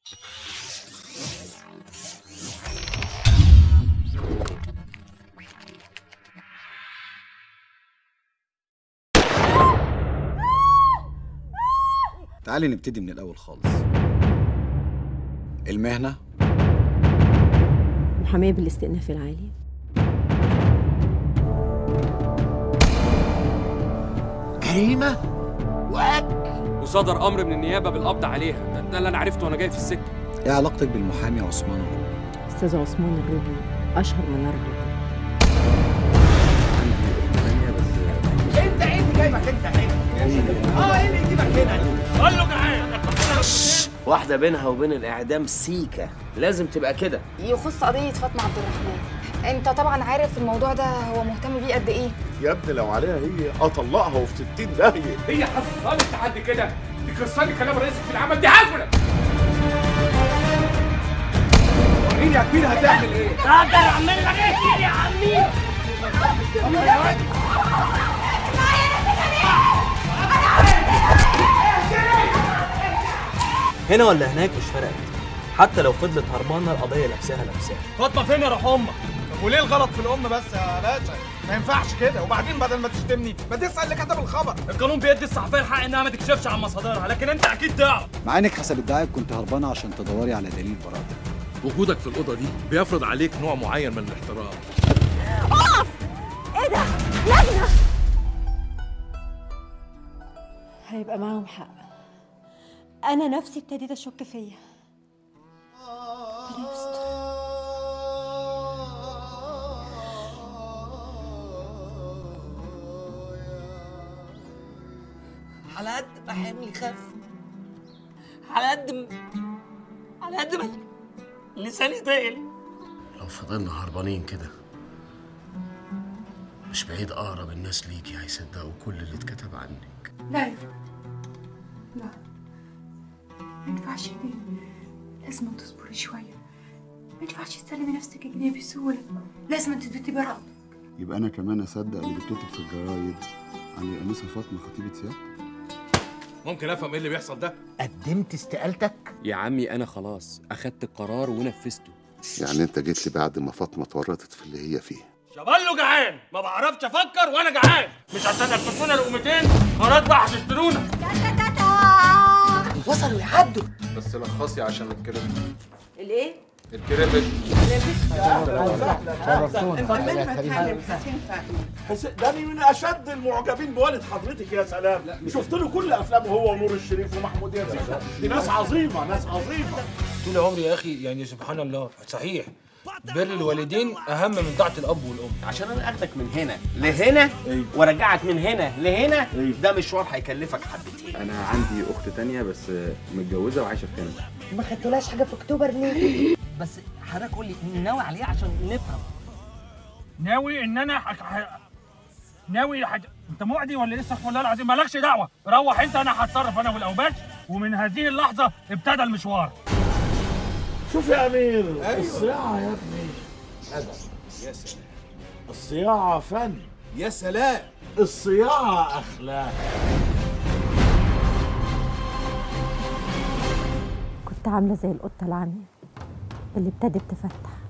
تعالي نبتدي من الأول خالص المهنة محامية بالاستئناف العالي جريمة وصدر امر من النيابه بالقبض عليها ده, ده اللي انا عرفته وانا جاي في السكه إيه علاقتك بالمحامي عثمان الرومي؟ أستاذ عثمان الرومي أشهر من نار على العالم. انت ايه اللي جايبك انت هنا؟ اه ايه اللي يجيبك هنا؟ واحدة بينها وبين الإعدام سيكة لازم تبقى كده يخص قضية فاطمة عبد الرحمن انت طبعا عارف الموضوع ده هو مهتم بيه قد ايه يا ابني لو عليها هي اطلقها وفي 60 داهيه هي حصلت لحد كده دي قصه لي كلام رئيسك في العمل دي حسبنا وريني يا كبير هتعمل ايه؟ هنا ولا هناك مش فرقت حتى لو فضلت هربانه القضيه لابساها لابساها فاطمه فين يا روح امك طب وليه الغلط في الام بس يا باشا ما ينفعش كده وبعدين بدل ما تشتمني ما تسال اللي كتب الخبر القانون بيدي الصحفيه الحق انها ما تكشفش عن مصادرها لكن انت اكيد تعرف مع إنك حسب ادعائك كنت هربانة عشان تدوري على دليل براءتك وجودك في الاوضه دي بيفرض عليك نوع معين من الاحترام إيه ده؟ لجنة هيبقى معاهم حق أنا نفسي ابتديت أشك فيا ربنا يستر على قد ما حملي خف على قد ما على قد ما لساني تقل لو فضلنا هربانين كده مش بعيد أقرب الناس ليكي هيصدقوا كل اللي اتكتب عنك لا يا لا ما ينفعش كده لازم تصبري شوية ما ينفعش تسلمي نفسك كده بسهولة لازم تثبتي براءتك يبقى انا كمان اصدق اللي بيتكتب في الجرايد عن الانسه فاطمه خطيبه سيادتك ممكن افهم ايه اللي بيحصل ده قدمت استقالتك؟ يا عمي انا خلاص اخدت القرار ونفذته يعني انت جيت لي بعد ما فاطمه اتورطت في اللي هي فيه شبله جعان ما بعرفش افكر وانا جعان مش عشان يلبسونا لقمتين قرارات بقى هتشترونا وصلوا يعدوا بس لخصي عشان الكريم الإيه؟ الكريم داني من اشد المعجبين بوالد حضرتك يا سلام شفت له كل افلامه هو ونور الشريف ومحمود ياسين دي ناس عظيمه ناس عظيمه طول عمري يا اخي يعني سبحان الله صحيح بر الوالدين اهم من طاعه الاب والام عشان أنا أخدك من هنا لهنا وأرجعك من هنا لهنا ده مشوار هيكلفك حبتين انا عندي اخت تانية بس متجوزه وعايشه في كندا ما خدتولاش حاجة في أكتوبر ليه؟ بس حضرتك قول لي ناوي عليه عشان نفهم ناوي ان انا حك... ح... ناوي حد... انت معدي ولا لسه والله العظيم مالكش دعوه روح انت انا هتصرف انا والاوباش ومن هذه اللحظه ابتدى المشوار شوف يا امير الصياعه يا ابني ادب يا سلام الصياعه فن يا سلام الصياعه اخلاق كنت عاملة زي القطة العمية اللي ابتدت تفتح